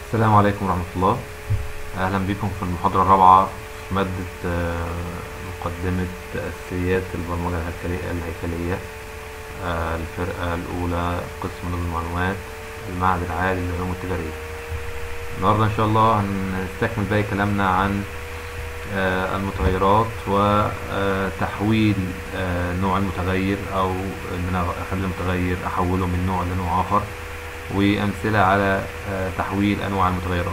السلام عليكم ورحمة الله أهلا بكم في المحاضرة الرابعة في مادة آه، مقدمة أساسيات البرمجة الهيكلية الهيكلية آه، الفرقة الأولى قسم نظم المعلومات المعهد العالي للعلوم التجارية النهاردة إن شاء الله هنستكمل باقي كلامنا عن آه، المتغيرات وتحويل نوع المتغير أو إن أنا أخلي المتغير أحوله من نوع لنوع آخر وأمثلة على آه، تحويل أنواع المتغيرات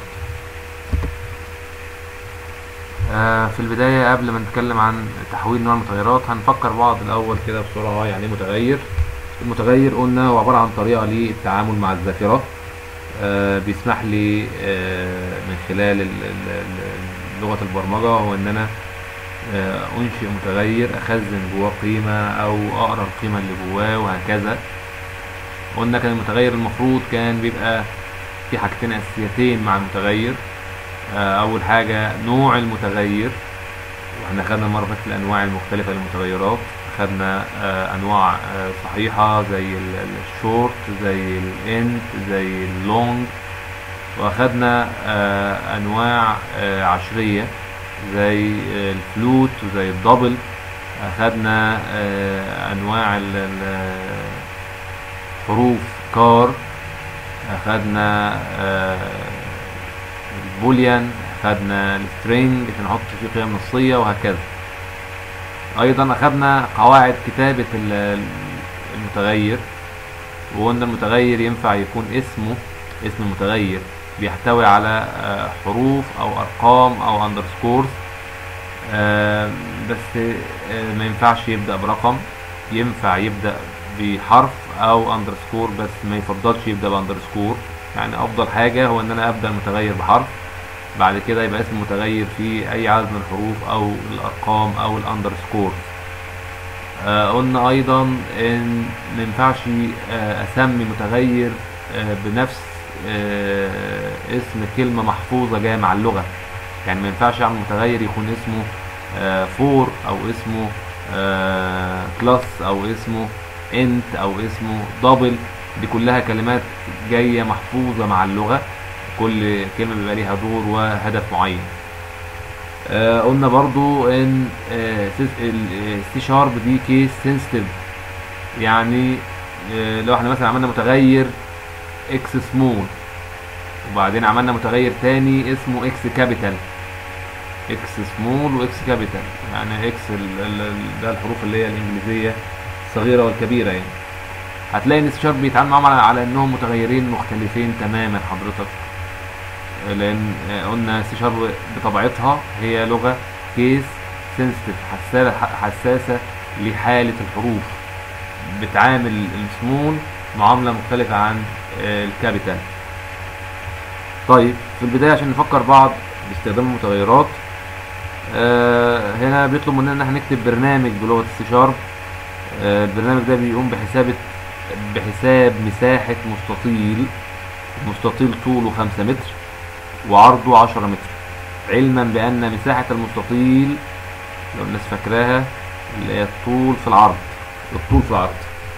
آه، في البداية قبل ما نتكلم عن تحويل نوع المتغيرات هنفكر بعض الأول كده بسرعة يعني إيه متغير المتغير قلنا هو عبارة عن طريقة للتعامل مع الذاكرة آه، بيسمح لي آه، من خلال ال- ال- ال- لغة البرمجة هو إن أنا آه، أنشئ متغير أخزن جواه قيمة أو أقرأ القيمة اللي جواه وهكذا قلنا كان المتغير المفروض كان بيبقى في حاجتين اساسيتين مع المتغير آه، اول حاجه نوع المتغير واحنا خدنا المره اللي فاتت الانواع المختلفه للمتغيرات خدنا آه، انواع آه، صحيحه زي الشورت زي الانت زي اللونج واخدنا آه، انواع آه، عشريه زي آه، الفلوت وزي الدبل اخدنا آه، انواع ال- ال- حروف كار اخدنا آه، البوليان اخدنا السترينج عشان نحط فيه قيم نصية وهكذا ايضا اخدنا قواعد كتابة ال- المتغير وقلنا المتغير ينفع يكون اسمه اسم المتغير بيحتوي على آه، حروف او ارقام او اندرسكورز بس آه، ما ينفعش يبدأ برقم ينفع يبدأ بحرف او اندرسكور بس ما يفضلش يبدأ باندرسكور يعني افضل حاجة هو ان انا ابدأ المتغير بحرف بعد كده يبقى اسم المتغير فيه اي عدد من الحروف او الارقام او الاندرسكور آه قلنا ايضا ان ما ينفعش آه اسمي متغير آه بنفس آه اسم كلمة محفوظة جاية مع اللغة يعني ما ينفعش اعمل متغير يكون اسمه آه فور او اسمه آه كلاس او اسمه انت او اسمه دبل دي كلها كلمات جاية محفوظة مع اللغة كل كلمة بيبقى ليها دور وهدف معين آه قلنا برضو ان السي شارب دي كيس سنسيتيف يعني آه لو احنا مثلا عملنا متغير اكس سمول وبعدين عملنا متغير تاني اسمه اكس كابيتال اكس سمول واكس كابيتال يعني اكس ال ال ال- ده الحروف اللي هي الانجليزيه الصغيره والكبيره يعني هتلاقي ان الشارب بيتعامل معاهم على, على انهم متغيرين مختلفين تماما حضرتك لان آه، قلنا سي شارب بطبيعتها هي لغه كيس سنسيتيف حساسه حساسه لحاله الحروف بتعامل السمول معامله مختلفه عن آه، الكابيتال طيب في البدايه عشان نفكر بعض باستخدام المتغيرات آه، هنا بيطلب مننا ان احنا نكتب برنامج بلغه السي شارب البرنامج ده بيقوم بحساب بحساب مساحه مستطيل مستطيل طوله 5 متر وعرضه 10 متر علما بان مساحه المستطيل لو الناس فاكراها اللي هي الطول في العرض الطول في العرض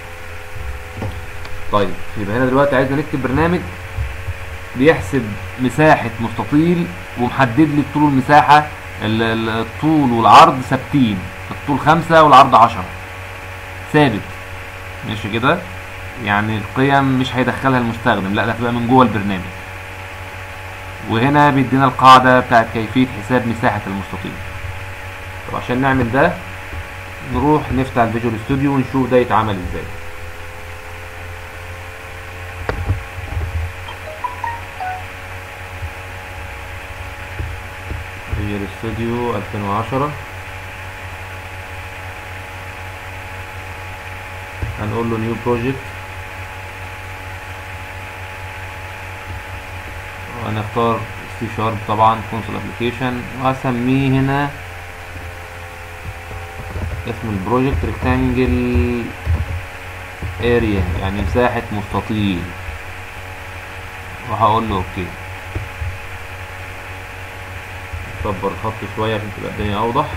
طيب يبقى هنا دلوقتي عايزنا نكتب برنامج بيحسب مساحة مستطيل ومحدد لي الطول والمساحة ال- ال- الطول والعرض ثابتين الطول خمسة والعرض عشرة ثابت ماشي كده يعني القيم مش هيدخلها المستخدم لا ده هتبقى من جوه البرنامج وهنا بيدينا القاعدة بتاعت كيفية حساب مساحة المستطيل طب عشان نعمل ده نروح نفتح الفيجوال ستوديو ونشوف ده يتعمل ازاي فيجوال ستوديو 2010 هنقول له نيو بروجكت وهنختار سي شارب طبعا كونسول ابلكيشن وهسميه هنا اسم البروجكت ريكتانجل اريا يعني مساحة مستطيل وهقول له اوكي نكبر الخط شوية عشان تبقى الدنيا اوضح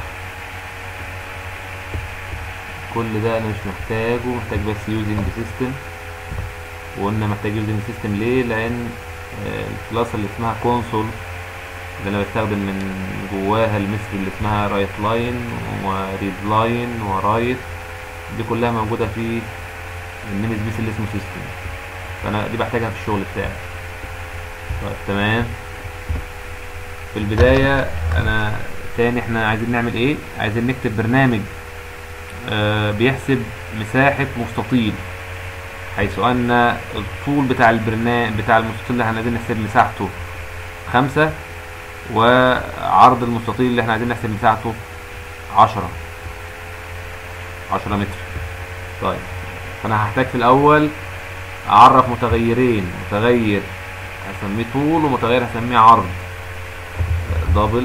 كل ده انا مش محتاجه محتاج بس يوزنج سيستم وقلنا محتاج يوزنج سيستم ليه لان آه، الكلاس اللي اسمها كونسول اللي انا بستخدم من جواها المثل اللي اسمها رايت لاين وريد لاين ورايت دي كلها موجودة في النيم سبيس اللي اسمه سيستم فانا دي بحتاجها في الشغل بتاعي طيب تمام في البداية انا تاني احنا عايزين نعمل ايه عايزين نكتب برنامج آه بيحسب مساحة مستطيل حيث ان الطول بتاع البرنامج بتاع المستطيل اللي احنا عايزين نحسب مساحته خمسة وعرض المستطيل اللي احنا عايزين نحسب مساحته عشرة عشرة متر طيب فانا هحتاج في الاول اعرف متغيرين متغير هسميه طول ومتغير هسميه عرض دبل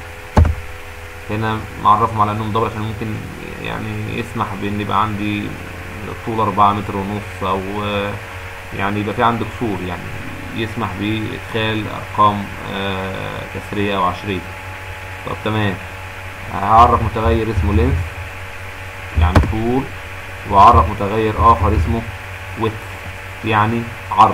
هنا معرفهم على انهم دبل عشان ممكن يعني يسمح بان يبقى عندي طول أربعة متر ونص او آه، يعني يبقى في عندي قصور يعني يسمح بادخال ارقام آه، كسريه او عشريه طب تمام هعرف متغير اسمه لينث يعني طول واعرف متغير اخر اسمه width يعني عرض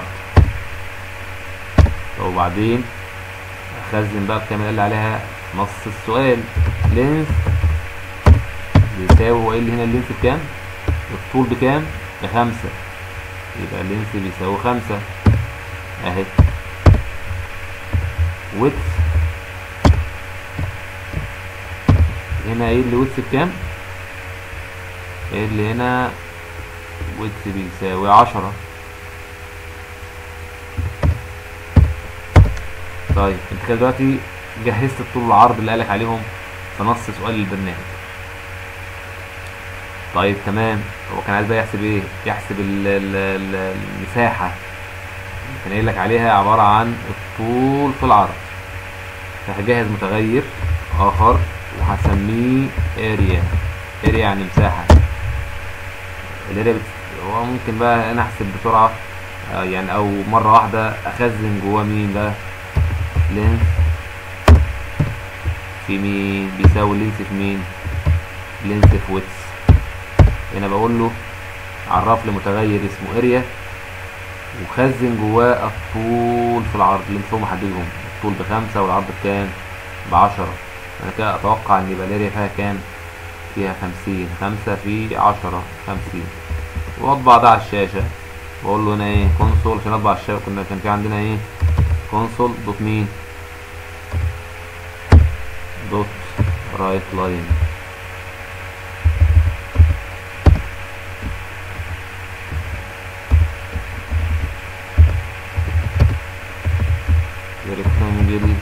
طب وبعدين اخزن بقى الكلمه اللي عليها نص السؤال لينث بيساوي هو ايه اللي هنا اللينث بكام الطول بكام بخمسة يبقى اللينث بيساوي خمسة اهي width هنا ايه اللي width بكام ايه اللي هنا width بيساوي عشرة طيب انت كده دلوقتي جهزت الطول والعرض اللي قالك عليهم في نص سؤال البرنامج طيب تمام هو كان عايز بقى يحسب ايه يحسب ال ال ال المساحة اللي كان قايل لك عليها عبارة عن الطول في العرض فهجهز متغير اخر وهسميه اريا اريا يعني مساحة الاريا بت... هو ممكن بقى انا احسب بسرعة آه، يعني او مرة واحدة اخزن جواه مين بقى لينس في مين بيساوي لينس في مين لينس في ويتس هنا بقول له عرف لي متغير اسمه اريا وخزن جواه الطول في العرض اللي انت محددهم الطول بخمسة والعرض بكام بعشرة انا كده اتوقع ان يبقى الاريا فيها كام فيها خمسين خمسة في عشرة خمسين واطبع ده على الشاشة واقول له هنا ايه كونسول عشان اطبع على الشاشة كنا كان في عندنا ايه كونسول دوت مين دوت رايت لاين rectangle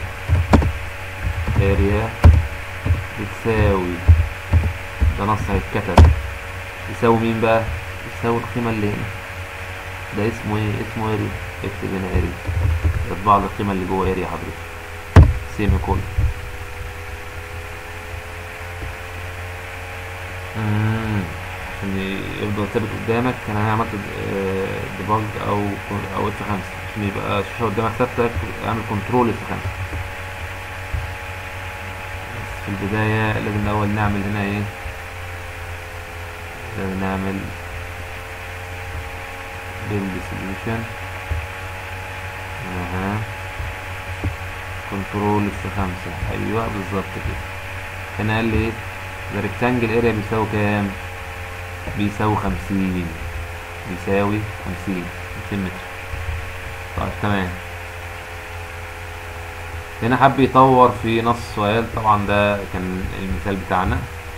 area بتساوي ده نص هيتكتب يساوي مين بقى يساوي القيمة اللي هنا ده اسمه ايه اسمه اريا اكتب هنا اريا يطبع لي القيمة اللي جوه اريا حضرتك سيمي كول عشان يفضل ثابت قدامك انا عملت ديباج او او اف 5 عشان يبقى الشاشه قدامك ثابته اعمل كنترول اف 5 بس في البدايه لازم الاول نعمل هنا ايه لازم نعمل build solution اها كنترول اف 5 ايوه بالظبط كده هنا قال لي ايه ده ريكتانجل اريا بيساوي كام بيساوي خمسين بيساوي خمسين خمسين متر طيب تمام هنا حب يطور في نص السؤال طبعا ده كان المثال بتاعنا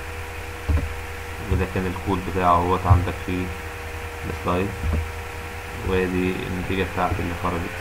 وده كان الكود بتاعه اهوت عندك في السلايد وادي النتيجة بتاعتي اللي خرجت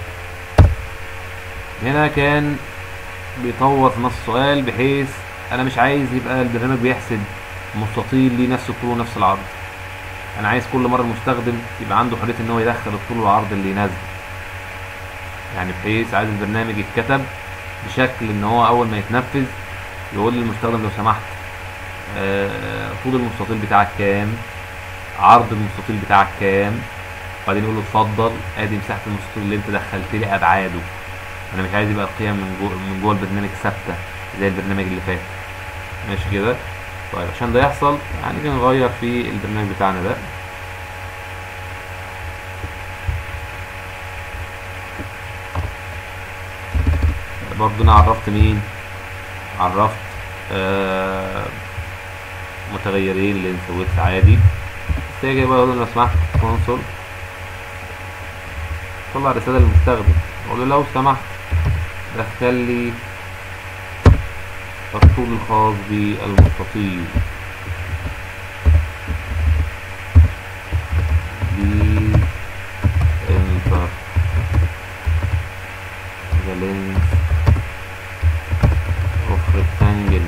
هنا كان بيطور في نص السؤال بحيث انا مش عايز يبقى البرنامج بيحسب مستطيل ليه نفس الطول ونفس العرض انا عايز كل مره المستخدم يبقى عنده حريه ان هو يدخل الطول والعرض اللي يناسبه يعني بحيث عايز البرنامج يتكتب بشكل ان هو اول ما يتنفذ يقول للمستخدم لو سمحت آه، طول المستطيل بتاعك كام عرض المستطيل بتاعك كام وبعدين يقول له اتفضل ادي مساحه المستطيل اللي انت دخلت لي ابعاده انا مش عايز يبقى القيم من جوه من جوه البرنامج ثابته زي البرنامج اللي فات ماشي كده طيب عشان ده يحصل هنيجي نغير في البرنامج بتاعنا ده برضو انا عرفت مين عرفت آه متغيرين لينس ويتس عادي بس هي جاي بقى اقول له لو سمحت كونسول طلع رسالة للمستخدم اقول له لو سمحت دخل لي الطول الخاص بالمستطيل please enter the length of rectangle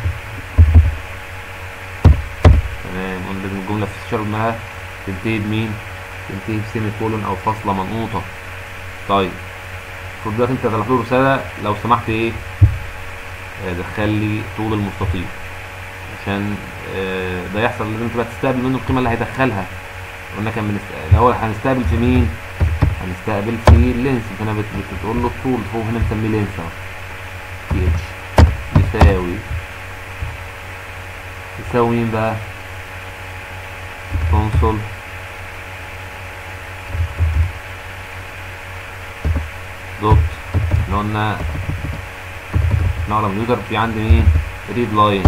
تمام قلنا لازم الجملة في الشرط انها تنتهي بمين؟ تنتهي بسيمي كولون او فاصلة منقوطة طيب المفروض دلوقتي انت طلعت له رسالة لو سمحت ايه؟ آه، دخل لي طول المستطيل عشان آه، ده يحصل لازم تبقى تستقبل منه القيمة اللي هيدخلها قلنا كان بنست... الاول هنستقبل في مين هنستقبل في اللينس هنا بت... بتقول له الطول فوق هنا مسميه لينس اهو تي اتش يساوي يساوي مين بقى كونسول دوت احنا قلنا نقرا من اليوزر في عندي مين ريد لاين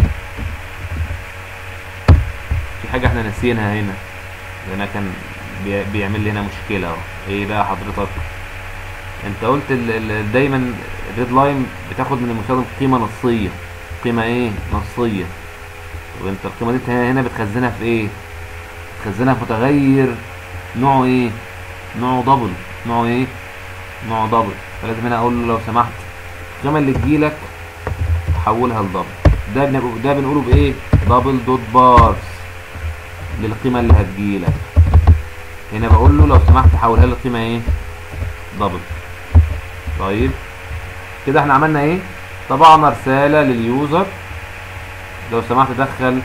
في حاجه احنا ناسيينها هنا هنا كان بي- بيعمل لي هنا مشكله اهو ايه بقى حضرتك انت قلت ال ال دايما الريد لاين بتاخد من المستخدم قيمه نصيه قيمه ايه نصيه طب انت القيمه دي انت هنا بتخزنها في ايه بتخزنها في متغير نوعه ايه نوعه دبل نوعه ايه نوعه دبل فلازم هنا اقول له لو سمحت القيمه اللي تجيلك حولها لدبل ده بن- ده بنقوله بايه دبل دوت بارز للقيمة اللي هتجيلك هنا بقول له لو سمحت حولها لي القيمة ايه دبل طيب كده احنا عملنا ايه طبعنا رسالة لليوزر لو سمحت دخل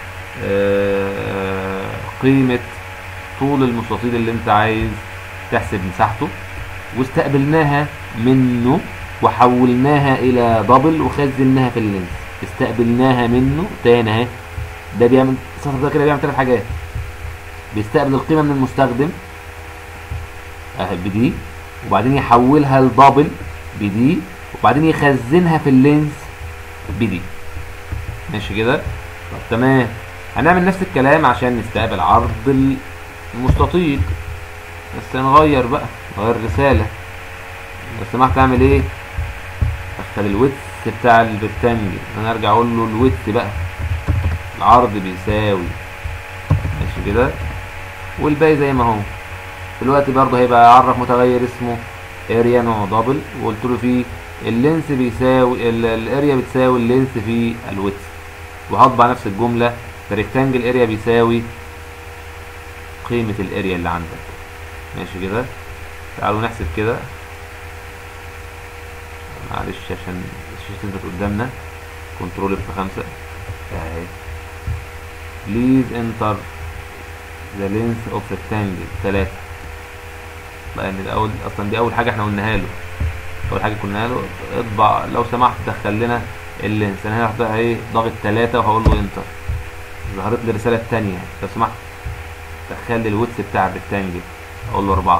آه، قيمة طول المستطيل اللي انت عايز تحسب مساحته واستقبلناها منه وحولناها الى دبل وخزناها في اللينس استقبلناها منه تاني اهي ده بيعمل السطر ده كده بيعمل ثلاث حاجات بيستقبل القيمه من المستخدم اهي بدي وبعدين يحولها لدبل بدي وبعدين يخزنها في اللينس بدي ماشي كده طب تمام هنعمل نفس الكلام عشان نستقبل عرض المستطيل بس نغير بقى نغير الرساله لو سمحت اعمل ايه ادخل الويتس بتاع الريكتانجل انا ارجع اقول له الويتس بقى العرض بيساوي ماشي كده والباقي زي ما هو دلوقتي برضه هيبقى اعرف متغير اسمه اريا نوع دبل وقلت له فيه اللينس بيساوي ال- الاريا بتساوي اللينس في الويتس وهطبع نفس الجملة الريكتانجل اريا بيساوي قيمة الاريا اللي عندك ماشي كده تعالوا نحسب كده معلش عشان الشاشة تثبت قدامنا كنترول اف خمسة اهي please enter the length of rectangle تلاتة لان الاول اصلا دي اول حاجة احنا قلناها له اول حاجة قلناها له اطبع لو سمحت دخل لنا اللينس انا هنا هحطها ايه ضاغط تلاتة وهقول له انتر ظهرت لي الرسالة التانية لو سمحت دخل لي الويتس بتاع الريكتانجل اقول له اربعة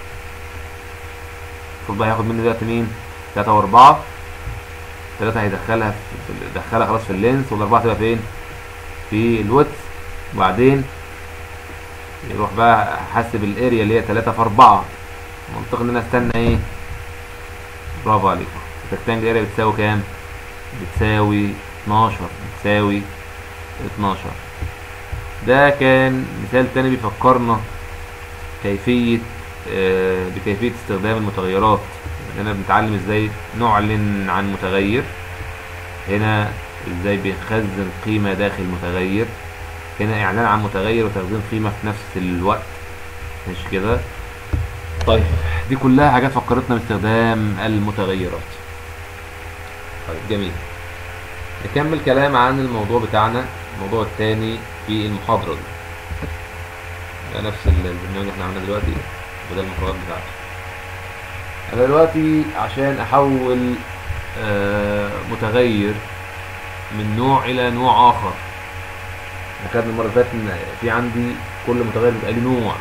المفروض بقى هياخد مني دلوقتي مين تلاتة واربعة تلاتة هيدخلها في دخلها خلاص في اللينس والاربعة تبقى فين في الويتس وبعدين يروح بقى حاسب الاريا اللي هي تلاتة في اربعة منطقي ان انا استنى ايه برافو عليكم الريكتانجل اريا بتساوي كام بتساوي 12 بتساوي 12 ده كان مثال تاني بيفكرنا كيفية آه، بكيفية استخدام المتغيرات هنا بنتعلم ازاي نعلن عن متغير هنا ازاي بنخزن قيمة داخل متغير هنا اعلان عن متغير وتخزين قيمة في نفس الوقت مش كده طيب دي كلها حاجات فكرتنا باستخدام المتغيرات طيب جميل نكمل كلام عن الموضوع بتاعنا الموضوع الثاني في المحاضرة دي ده نفس البرنامج اللي احنا عملناه دلوقتي وده المحاضرات بتاعته انا دلوقتي عشان احول آه، متغير من نوع الى نوع اخر احنا خدنا المره اللي فاتت ان في عندي كل متغير بيبقى له نوع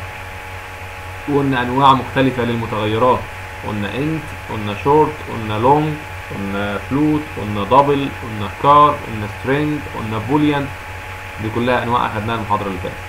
وقلنا انواع مختلفه للمتغيرات قلنا انت قلنا شورت قلنا لونج قلنا فلوت قلنا دبل قلنا كار قلنا سترينج قلنا بوليان دي كلها انواع اخدناها المحاضره اللي فاتت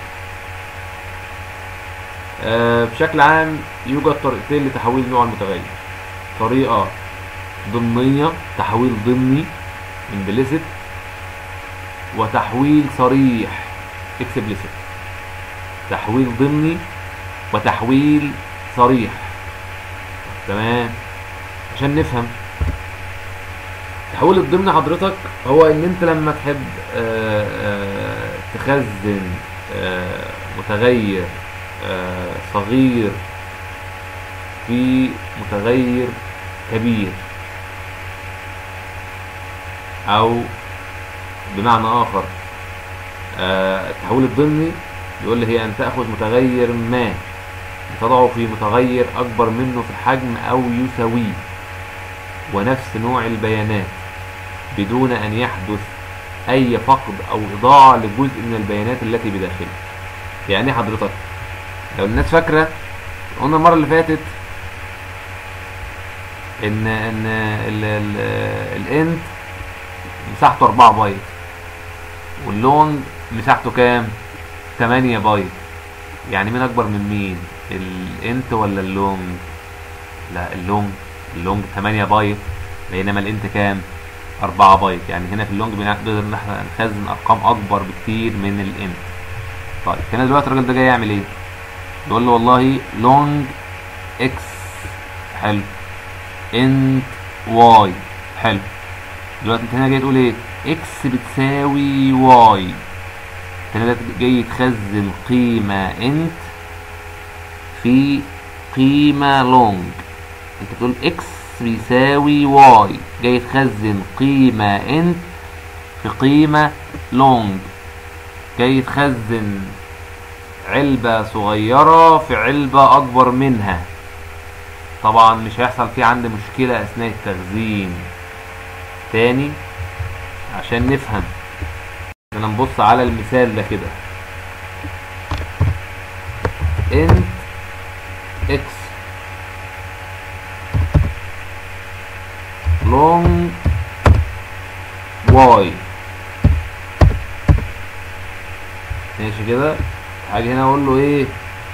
آه بشكل عام يوجد طريقتين لتحويل نوع المتغير طريقه ضمنيه تحويل ضمني implicit وتحويل صريح explicit تحويل ضمني وتحويل صريح تمام عشان نفهم التحويل الضمني حضرتك هو ان انت لما تحب آآ آآ تخزن آآ متغير صغير في متغير كبير او بمعنى اخر التحويل الضمني يقول لي هي ان تاخذ متغير ما تضعه في متغير اكبر منه في الحجم او يساويه ونفس نوع البيانات بدون ان يحدث اي فقد او اضاعه لجزء من البيانات التي بداخله يعني حضرتك لو الناس فاكره قلنا المره اللي فاتت ان ان الانت مساحته 4 بايت واللونج مساحته كام 8 بايت يعني مين اكبر من مين الانت ولا اللونج لا اللونج اللونج 8 بايت بينما الانت كام 4 بايت يعني هنا في اللونج بنقدر ان احنا نخزن ارقام اكبر بكتير من الانت طيب هنا دلوقتي الراجل ده جاي يعمل ايه يقول له والله لونج اكس حلو انت واي حلو دلوقتي انت هنا جاي تقول ايه اكس بتساوي واي انت هنا جاي تخزن قيمة انت في قيمة لونج انت بتقول اكس بيساوي واي جاي تخزن قيمة انت في قيمة لونج جاي تخزن علبة صغيرة في علبة أكبر منها طبعا مش هيحصل فيه عندي مشكلة أثناء التخزين تاني عشان نفهم احنا نبص على المثال ده كده انت اكس لونج واي ماشي كده هاجي هنا اقول له ايه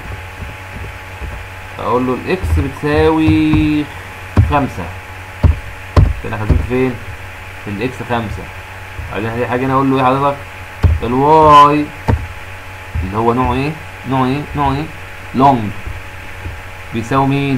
اقول له الاكس بتساوي خمسة انا خزنت فين في الاكس خمسة بعدين حاجة هنا اقول له ايه حضرتك الواي اللي هو نوعه ايه نوعه ايه نوعه ايه لونج بيساوي مين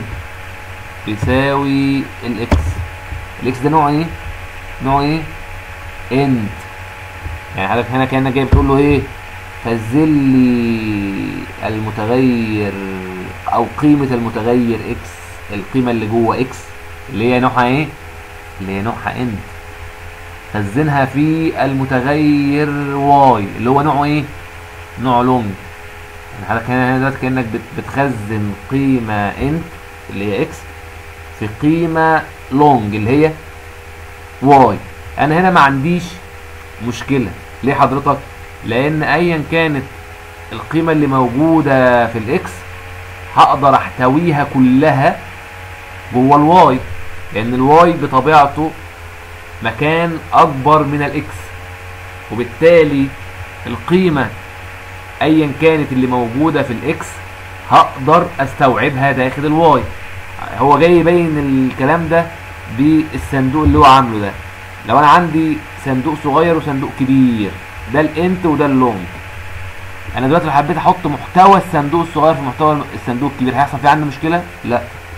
بيساوي الاكس الاكس ده نوعه ايه نوعه ايه انت يعني حضرتك هنا كانك جاي بتقول له ايه خزن لي المتغير او قيمة المتغير اكس القيمة اللي جوه اكس اللي هي نوعها ايه اللي هي نوعها انت خزنها في المتغير واي اللي هو نوعه ايه نوع لونج يعني حضرتك هنا دلوقتي كانك بتخزن قيمة انت اللي هي اكس في قيمة لونج اللي هي واي انا هنا ما عنديش مشكلة ليه حضرتك لان ايا كانت القيمة اللي موجودة في الاكس هقدر احتويها كلها جوه الواي لان الواي بطبيعته مكان اكبر من الاكس وبالتالي القيمة ايا كانت اللي موجودة في الاكس هقدر استوعبها داخل الواي هو جاي يبين الكلام ده بالصندوق اللي هو عامله ده لو انا عندي صندوق صغير وصندوق كبير ده الانت وده اللونج انا دلوقتي لو حبيت احط محتوى الصندوق الصغير في محتوى الصندوق الكبير هيحصل فيه عندي مشكله لا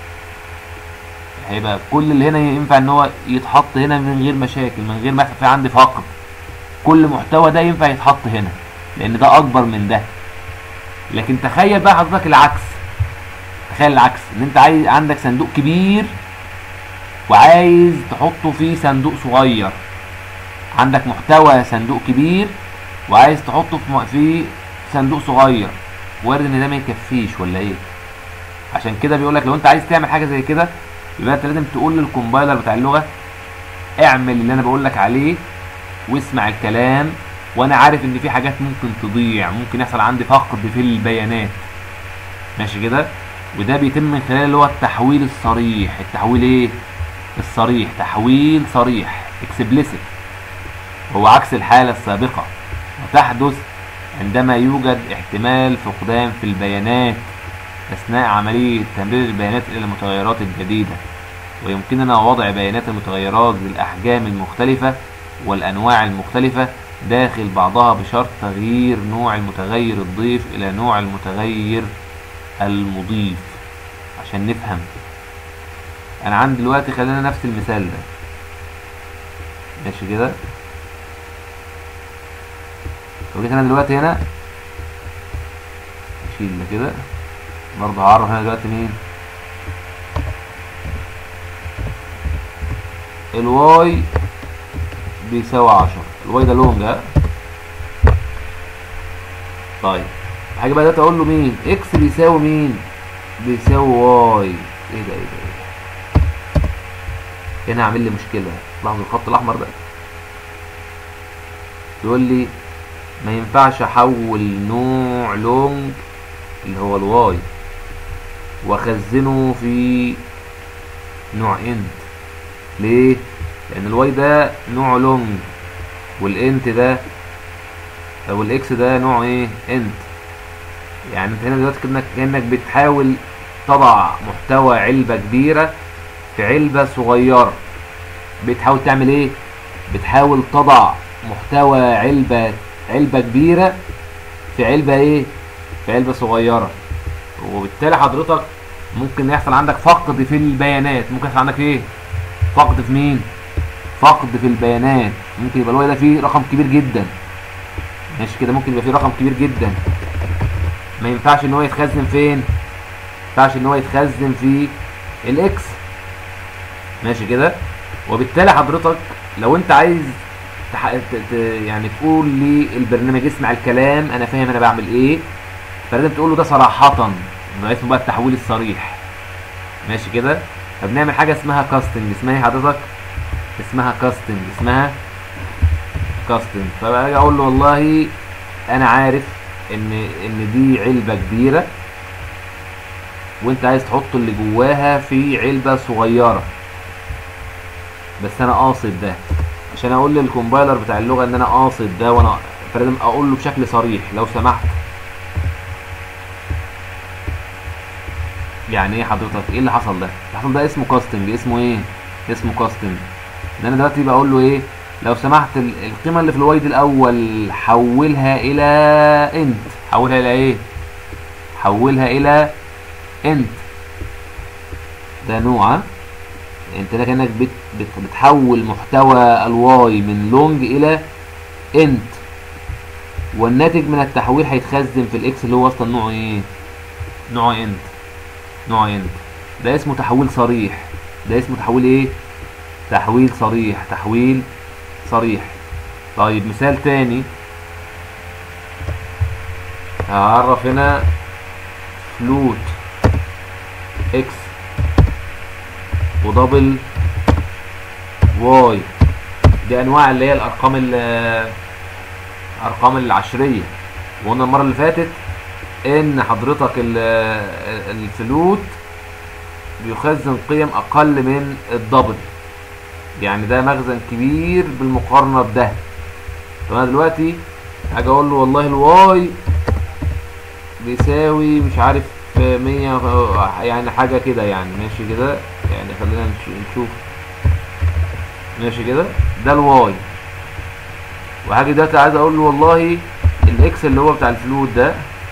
هيبقى كل اللي هنا ينفع ان هو يتحط هنا من غير مشاكل من غير ما يحصل فيه عندي فقر كل محتوى ده ينفع يتحط هنا لان ده اكبر من ده لكن تخيل بقى حضرتك العكس تخيل العكس ان انت عايز عندك صندوق كبير وعايز تحطه في صندوق صغير عندك محتوى صندوق كبير وعايز تحطه في في صندوق صغير وارد ان ده ما يكفيش ولا ايه عشان كده بيقول لك لو انت عايز تعمل حاجه زي كده يبقى انت لازم تقول للكومبايلر بتاع اللغه اعمل اللي انا بقول لك عليه واسمع الكلام وانا عارف ان في حاجات ممكن تضيع ممكن يحصل عندي فقد في البيانات ماشي كده وده بيتم من خلال اللي هو التحويل الصريح التحويل ايه الصريح تحويل صريح explicit هو عكس الحالة السابقة وتحدث عندما يوجد احتمال فقدان في البيانات أثناء عملية تمرير البيانات إلى المتغيرات الجديدة ويمكننا وضع بيانات المتغيرات بالأحجام المختلفة والأنواع المختلفة داخل بعضها بشرط تغيير نوع المتغير الضيف إلى نوع المتغير المضيف عشان نفهم أنا عندي دلوقتي خلينا نفس المثال ده ماشي كده لو جيت انا دلوقتي هنا اشيل ده كده برضه هعرف هنا دلوقتي مين الواي بيساوي عشرة الواي ده لونج ها طيب حاجة بقى دلوقتي اقول له مين اكس بيساوي مين بيساوي واي ايه ده ايه ده ايه ده هنا عامل لي مشكلة لاحظ الخط الاحمر ده يقول لي ما ينفعش احول نوع لونج اللي هو الواي واخزنه في نوع انت ليه لان الواي ده نوع لونج والانت ده او الاكس ده نوع ايه انت يعني انت هنا دلوقتي كانك كانك بتحاول تضع محتوى علبه كبيره في علبه صغيره بتحاول تعمل ايه بتحاول تضع محتوى علبه علبة كبيرة في علبة ايه في علبة صغيرة وبالتالي حضرتك ممكن يحصل عندك فقد في البيانات ممكن يحصل عندك ايه فقد في مين فقد في البيانات ممكن يبقى الواي ده فيه رقم كبير جدا ماشي كده ممكن يبقى فيه رقم كبير جدا ما ينفعش ان هو يتخزن فين ما ينفعش ان هو يتخزن في الاكس ماشي كده وبالتالي حضرتك لو انت عايز تح... ت... ت... يعني تقول للبرنامج اسمع الكلام انا فاهم انا بعمل ايه فلازم تقول له ده صراحة ده اسمه بقى التحويل الصريح ماشي كده فبنعمل حاجة اسمها كاستنج اسمها ايه حضرتك اسمها كاستنج اسمها كاستنج فبقى اقول له والله انا عارف ان ان دي علبة كبيرة وانت عايز تحط اللي جواها في علبة صغيرة بس انا قاصد ده عشان اقول للكومبايلر بتاع اللغه ان انا قاصد ده وانا فلازم اقول له بشكل صريح لو سمحت يعني ايه حضرتك ايه اللي حصل ده اللي حصل ده اسمه كاستنج اسمه ايه اسمه كاستنج ان انا دلوقتي بقول له ايه لو سمحت القيمه اللي في الوايد الاول حولها الى انت حولها الى ايه حولها الى انت ده نوع انت ده كانك بت بت بتحول محتوى الواي من لونج الى انت والناتج من التحويل هيتخزن في الاكس اللي هو اصلا نوعه ايه نوعه انت نوعه انت ده اسمه تحويل صريح ده اسمه تحويل ايه تحويل صريح تحويل صريح طيب مثال تاني هعرف هنا فلوت اكس ودبل واي دي انواع اللي هي الارقام الارقام العشريه وقلنا المره اللي فاتت ان حضرتك الفلوت بيخزن قيم اقل من الدبل يعني ده مخزن كبير بالمقارنه بده طب انا دلوقتي هاجي اقول له والله الواي بيساوي مش عارف 100 يعني حاجه كده يعني ماشي كده يعني خلينا نشوف ماشي كده ده الواي وهاجي دلوقتي عايز اقول له والله الاكس اللي هو بتاع الفلوت ده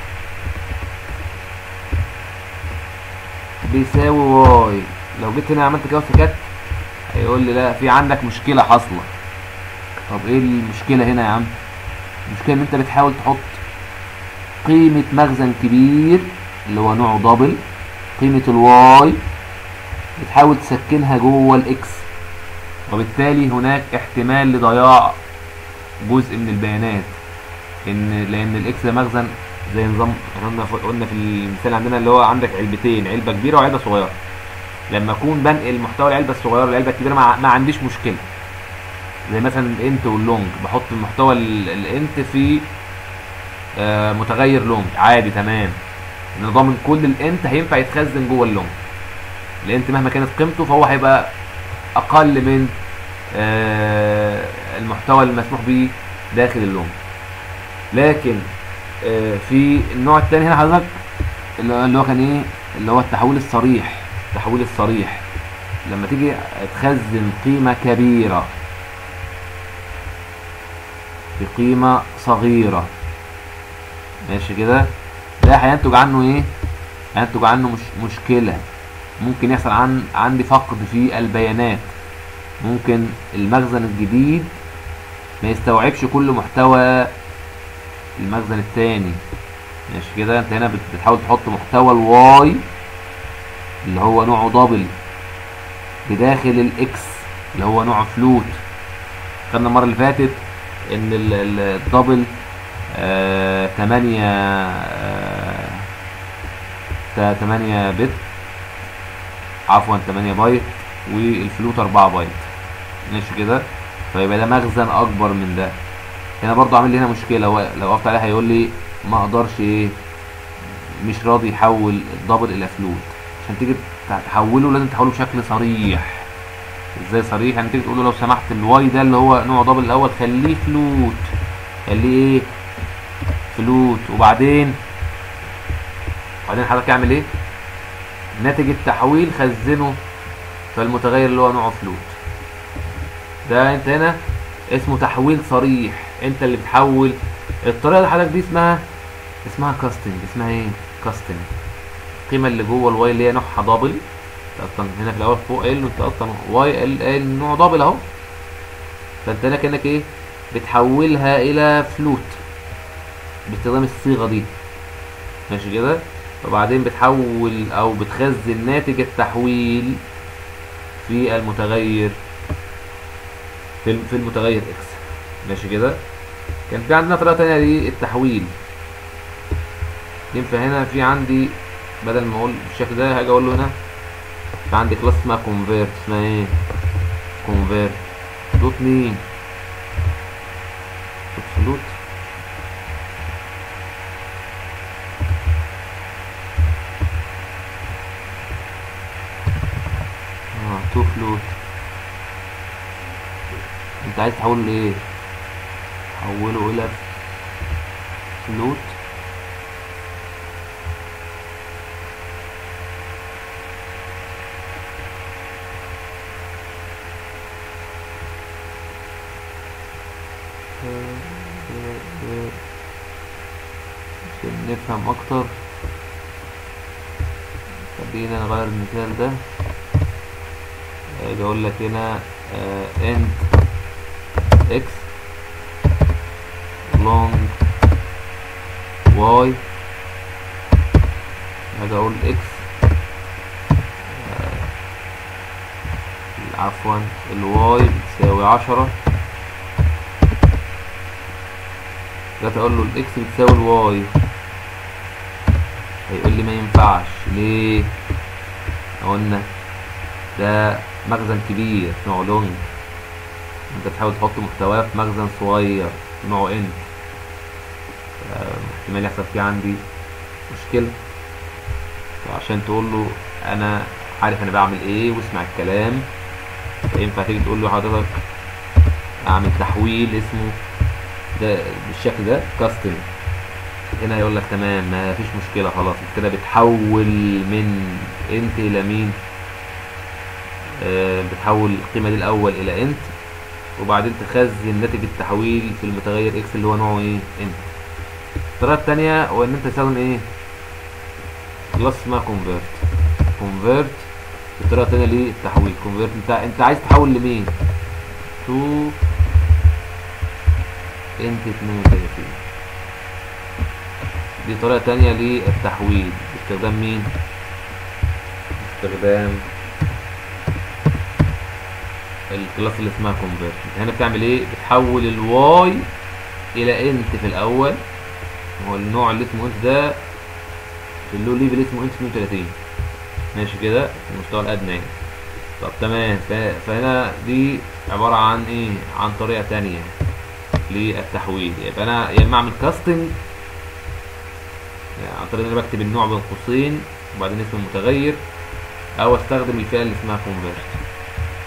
بيساوي واي لو جيت هنا عملت كده وسكت هيقول لي لا في عندك مشكله حاصله طب ايه المشكله هنا يا عم المشكله ان انت بتحاول تحط قيمه مخزن كبير اللي هو نوعه دبل قيمه الواي بتحاول تسكنها جوه الاكس وبالتالي هناك احتمال لضياع جزء من البيانات ان لان الاكس ده مخزن زي نظام قلنا قلنا في المثال عندنا اللي هو عندك علبتين علبه كبيره وعلبه صغيره لما اكون بنقل محتوى العلبه الصغيره للعلبه الكبيره ما, ما عنديش مشكله زي مثلا الانت واللونج بحط المحتوى الانت في آه متغير لونج عادي تمام نظام كل الانت هينفع يتخزن جوه اللونج الانت مهما كانت قيمته فهو هيبقى اقل من آه، المحتوى المسموح به داخل اللون لكن آه، في النوع الثاني هنا حضرتك اللي هو- اللي هو كان ايه اللي هو التحويل الصريح التحويل الصريح لما تيجي تخزن قيمة كبيرة في قيمة صغيرة ماشي كده ده هينتج عنه ايه هينتج عنه مش مشكلة ممكن يحصل عن عندي فقد في البيانات ممكن المخزن الجديد ما يستوعبش كل محتوى المخزن التاني ماشي كده انت هنا بت- بتحاول تحط محتوى الواي اللي هو نوعه دبل بداخل الاكس اللي هو نوع فلوت خدنا المره اللي فاتت ان ال- ال- الدبل آه 8 آه تا- 8 بت عفوا 8 بايت والفلوت 4 بايت ماشي كده فيبقى ده مخزن اكبر من ده هنا برضو عامل لي هنا مشكله هو لو وقفت عليها هيقول لي ما اقدرش ايه مش راضي يحول الدبل الى فلوت عشان تيجي تحوله لازم تحوله بشكل صريح ازاي صريح يعني تيجي تقول له لو سمحت الواي ده اللي هو نوع دبل الاول خليه فلوت خليه ايه فلوت وبعدين وبعدين حضرتك اعمل ايه ناتج التحويل خزنه في المتغير اللي هو نوعه فلوت ده انت هنا اسمه تحويل صريح انت اللي بتحول الطريقه اللي حضرتك دي اسمها اسمها كاستنج اسمها ايه كاستنج القيمه اللي جوه الواي اللي هي نوعها دبل انت اصلا هنا في الاول فوق قايل له انت اصلا واي قايل قايل نوع دبل اهو فانت هنا كانك ايه بتحولها الى فلوت باستخدام الصيغه دي ماشي كده وبعدين بتحول او بتخزن ناتج التحويل في المتغير في في المتغير اكس ماشي كده كان في عندنا طريقه تانية للتحويل ينفع هنا في عندي بدل ما اقول بالشكل ده هاجي اقول له هنا في عندي كلاس اسمها كونفيرت اسمها ايه كونفيرت دوت مين دوت فلوت اه تو فلوت انت عايز تحوله لايه حوله الى فلوت عشان نفهم اكتر خلينا نغير المثال ده اجي اقول لك هنا انت اكس long y هاجي اقول اكس عفوا الواي بتساوي عشرة جيت اقول له الاكس بتساوي الواي هيقول لي ما ينفعش ليه قلنا ده مخزن كبير نوع لونج انت بتحاول تحط محتواه في مخزن صغير نوعه ان احتمال يحصل فيه عندي مشكلة عشان تقول له انا عارف انا بعمل ايه واسمع الكلام ينفع تيجي تقول له حضرتك اعمل تحويل اسمه ده بالشكل ده كاستم هنا يقول لك تمام ما فيش مشكله خلاص كده بتحول من انت الى مين آه بتحول القيمه دي الاول الى انت وبعدين تخزن ناتج التحويل في المتغير اكس اللي هو نوعه ايه انت الطريقه الثانيه هو ان انت تستخدم ايه كلاس اسمها كونفيرت كونفيرت الطريقه الثانيه للتحويل كونفيرت انت انت عايز تحول لمين تو انت 32 دي طريقه ثانيه للتحويل باستخدام مين باستخدام الكلاس اللي اسمها كونفيرت هنا بتعمل ايه بتحول الواي الى انت في الاول هو النوع اللي اسمه انت ده في اللو ليفل اسمه انت 32 ماشي كده في المستوى الادنى يعني طب تمام فهنا دي عباره عن ايه عن طريقه تانية للتحويل يبقى انا يا اما اعمل كاستنج يعني عن طريق ان انا بكتب النوع بين قوسين وبعدين اسم المتغير او استخدم الفئه اللي اسمها كونفيرت ماشي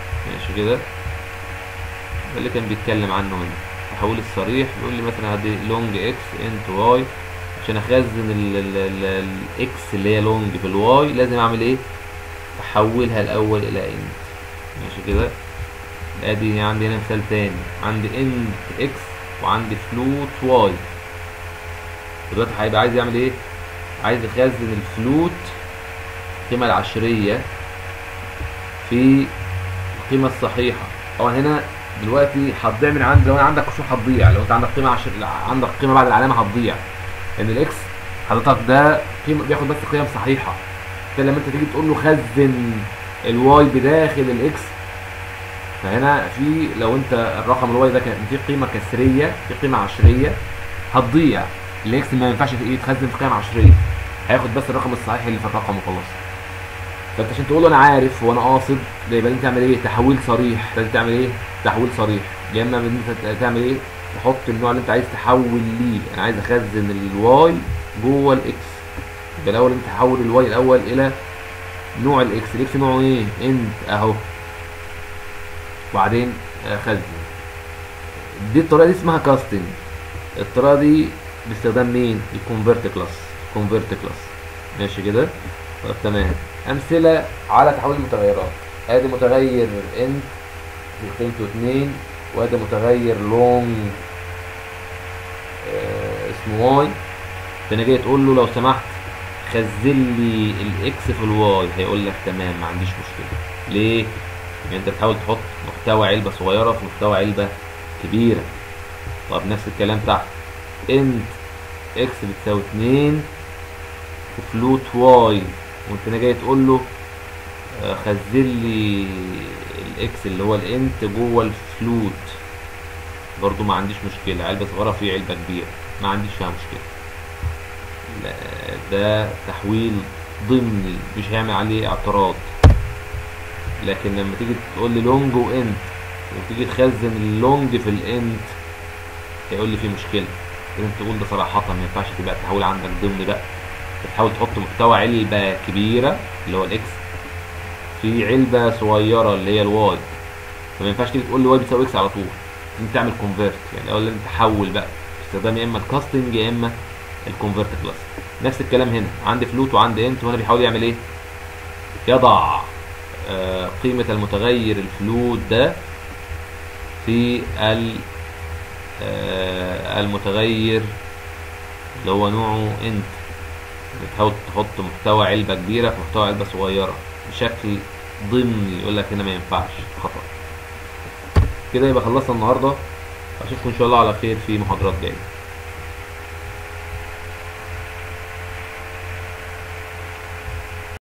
ماشي كده ده اللي كان بيتكلم عنه هنا تحويل الصريح بيقول لي مثلا هدي لونج اكس انت واي عشان اخزن الاكس اللي هي لونج في الواي لازم اعمل ايه احولها الاول الى انت ماشي كده ادي عندي هنا مثال تاني عندي انت اكس وعندي فلوت واي دلوقتي هيبقى عايز يعمل ايه عايز يخزن الفلوت القيمة العشرية في القيمة الصحيحة طبعا هنا دلوقتي هتضيع من عند لو انا عندك كسور هتضيع لو انت عندك قيمة عشر عندك قيمة بعد العلامة هتضيع ان الاكس حضرتك ده قيمة بياخد بس قيم صحيحة لما انت تيجي تقول له خزن الواي بداخل الاكس فهنا في لو انت الرقم الواي ده كان في قيمه كسريه في قيمه عشريه هتضيع الاكس ما ينفعش يتخزن في قيم عشريه هياخد بس الرقم الصحيح اللي في الرقم وخلاص فانت عشان تقول له انا عارف وانا قاصد ده يبقى انت تعمل ايه تحويل صريح لازم تعمل ايه تحويل صريح يا اما ان انت تعمل ايه تحط النوع اللي انت عايز تحول ليه انا عايز اخزن الواي جوه الاكس يبقى الاول انت تحول الواي الاول الى نوع الاكس الاكس نوعه ايه انت اهو وبعدين خزن دي الطريقه دي اسمها كاستنج الطريقه دي باستخدام مين الكونفرت كلاس كونفرت كلاس ماشي كده طب تمام امثله على تحويل المتغيرات ادي متغير انت قيمته 2 وادي متغير لونج آه اسمه واي فانا جاي تقول له لو سمحت خزن لي الاكس في الواي هيقول لك تمام ما عنديش مشكله ليه يعني انت بتحاول تحط محتوى علبه صغيره في محتوى علبه كبيره طب نفس الكلام تحت انت اكس بتساوي 2 وفلوت واي وانت جاي تقول له خزن لي الاكس اللي هو الانت جوه الفلوت برضو ما عنديش مشكله علبه صغيره في علبه كبيره ما عنديش فيها مشكله لا ده تحويل ضمني مش هيعمل عليه اعتراض لكن لما تيجي تقول لي لونج وانت وتيجي تخزن اللونج في الانت هيقول لي في مشكله لازم تقول ده صراحه ما ينفعش تبقى التحويل عندك ضمن بقى بتحاول تحط محتوى علبه كبيره اللي هو الاكس في علبه صغيره اللي هي الواي فما ينفعش تيجي تقول لي واي بتساوي اكس على طول انت تعمل كونفرت يعني الاول لازم تحول بقى باستخدام يا اما الكاستنج يا اما الكونفرت كلاس نفس الكلام هنا عندي فلوت وعندي انت وهنا بيحاول يعمل ايه يضع آه قيمة المتغير الفلوت ده في آه المتغير اللي هو نوعه انت بتحاول تحط محتوى علبة كبيرة في محتوى علبة صغيرة بشكل ضمني يقول لك هنا ما ينفعش خطأ كده يبقى خلصنا النهارده اشوفكم ان شاء الله على خير في محاضرات جايه